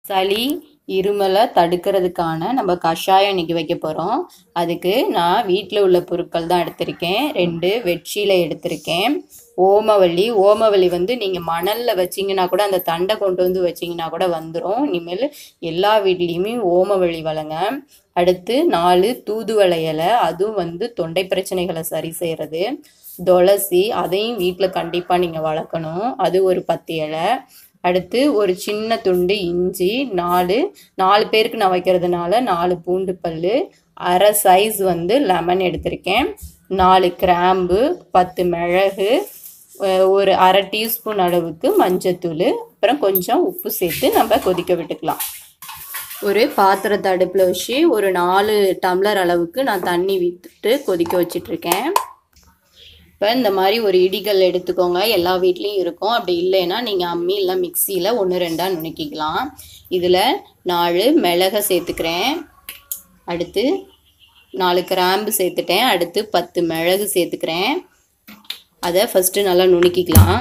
சளி இருமலை தடுக்கிறதுக்கான நம்ம கஷாயம் இன்னைக்கு வைக்க போகிறோம் அதுக்கு நான் வீட்டில் உள்ள பொருட்கள் தான் எடுத்திருக்கேன் ரெண்டு வெற்றிலை எடுத்திருக்கேன் ஓமவல்லி ஓமவல்லி வந்து நீங்கள் மணலில் வச்சிங்கன்னா கூட அந்த தண்டை கொண்டு வந்து வச்சிங்கன்னா கூட வந்துடும் இனிமேல் எல்லா வீட்லேயுமே ஓமவல்லி வளங்க அடுத்து நாலு தூதுவளை இலை அதுவும் வந்து தொண்டை பிரச்சனைகளை சரி செய்கிறது துளசி அதையும் வீட்டில் கண்டிப்பாக நீங்கள் வளர்க்கணும் அது ஒரு பத்து இலை அடுத்து ஒரு சின்ன துண்டு இஞ்சி நாலு நாலு பேருக்கு நான் வைக்கிறதுனால நாலு பூண்டு பல் அரை சைஸ் வந்து லெமன் எடுத்திருக்கேன் நாலு கிராம்பு பத்து மிளகு அஹ் ஒரு அரை டீஸ்பூன் அளவுக்கு மஞ்சத்தூள் அப்புறம் கொஞ்சம் உப்பு சேர்த்து நம்ம கொதிக்க விட்டுக்கலாம் ஒரு பாத்திரத்தை அடுப்பில் வச்சு ஒரு நாலு டம்ளர் அளவுக்கு நான் தண்ணி விட்டுட்டு கொதிக்க வச்சிட்ருக்கேன் இப்போ இந்த மாதிரி ஒரு இடிகள் எடுத்துக்கோங்க எல்லா வீட்லேயும் இருக்கும் அப்படி இல்லைன்னா நீங்கள் அம்மி இல்லை மிக்சியில் ஒன்று ரெண்டாக நுணுக்கிக்கலாம் இதில் நாலு மிளகை சேர்த்துக்கிறேன் அடுத்து நாலு கிராம்பு சேர்த்துட்டேன் அடுத்து பத்து மிளகு சேர்த்துக்கிறேன் அதை ஃபஸ்ட்டு நல்லா நுணுக்கிக்கலாம்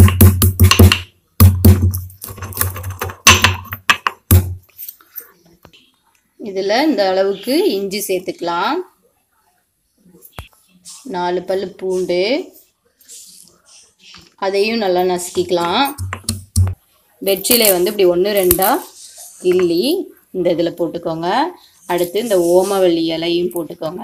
இதில் இந்த அளவுக்கு இஞ்சி சேர்த்துக்கலாம் நாலு பல் பூண்டு அதையும் நல்லா நசுக்கிக்கலாம் வெற்றிலை வந்து இப்படி ஒன்று ரெண்டாக கிள்ளி இந்த இதில் போட்டுக்கோங்க அடுத்து இந்த ஓமவல்லி இலையும் போட்டுக்கோங்க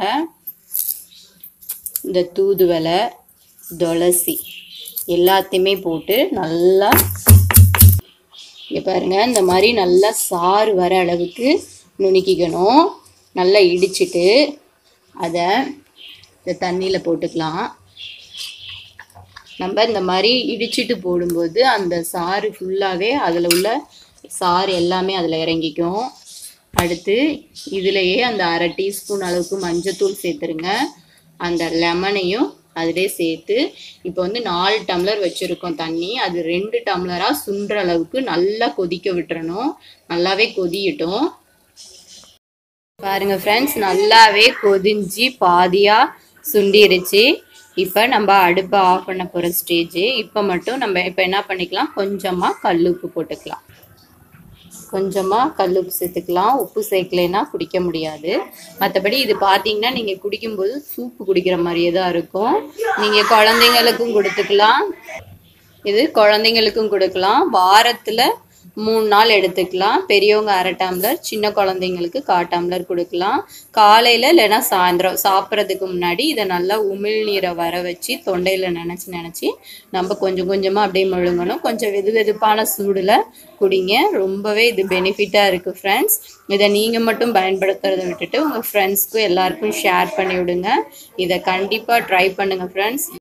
இந்த தூதுவளை துளசி எல்லாத்தையுமே போட்டு நல்லா இங்கே பாருங்கள் இந்த மாதிரி நல்லா சாறு வர அளவுக்கு நுணுக்கிக்கணும் நல்லா இடிச்சிட்டு அதை இந்த தண்ணியில் போட்டுக்கலாம் நம்ம இந்த மாதிரி இடிச்சிட்டு போடும்போது அந்த சாறு ஃபுல்லாகவே அதில் உள்ள சாறு எல்லாமே அதில் இறங்கிக்கும் அடுத்து இதுலேயே அந்த அரை டீஸ்பூன் அளவுக்கு மஞ்சத்தூள் சேர்த்துருங்க அந்த லெமனையும் அதிலே சேர்த்து இப்போ வந்து நாலு டம்ளர் வச்சுருக்கோம் தண்ணி அது ரெண்டு டம்ளராக சுண்டுற அளவுக்கு நல்லா கொதிக்க விட்டுறணும் நல்லாவே கொதியட்டும் பாருங்க ஃப்ரெண்ட்ஸ் நல்லாவே கொதிஞ்சு பாதியாக சுண்டிருச்சு இப்போ நம்ம அடுப்பை ஆஃப் பண்ண போகிற ஸ்டேஜ் இப்போ மட்டும் நம்ம இப்போ என்ன பண்ணிக்கலாம் கொஞ்சமாக கல் உப்பு போட்டுக்கலாம் கொஞ்சமாக கல் உப்பு சேர்த்துக்கலாம் உப்பு சேர்க்கலைன்னா குடிக்க முடியாது மற்றபடி இது பார்த்தீங்கன்னா நீங்கள் குடிக்கும்போது சூப்பு குடிக்கிற மாதிரியே தான் இருக்கும் நீங்கள் குழந்தைங்களுக்கும் கொடுத்துக்கலாம் இது குழந்தைங்களுக்கும் கொடுக்கலாம் வாரத்தில் மூணு நாள் எடுத்துக்கலாம் பெரியவங்க அரை டம்ளர் சின்ன குழந்தைங்களுக்கு கா டம்ளர் கொடுக்கலாம் காலையில் இல்லைன்னா சாயந்தரம் சாப்பிட்றதுக்கு முன்னாடி இதை நல்லா உமிழ்நீரை வர வச்சு தொண்டையில் நினச்சி நினச்சி நம்ம கொஞ்சம் கொஞ்சமாக அப்படியே முழுங்கணும் கொஞ்சம் வெது வெதுப்பான சூடில் குடிங்க ரொம்பவே இது பெனிஃபிட்டாக இருக்குது ஃப்ரெண்ட்ஸ் இதை நீங்கள் மட்டும் பயன்படுத்துறதை விட்டுட்டு உங்கள் ஃப்ரெண்ட்ஸ்க்கும் எல்லாருக்கும் ஷேர் பண்ணி விடுங்க இதை கண்டிப்பாக ட்ரை பண்ணுங்கள் ஃப்ரெண்ட்ஸ்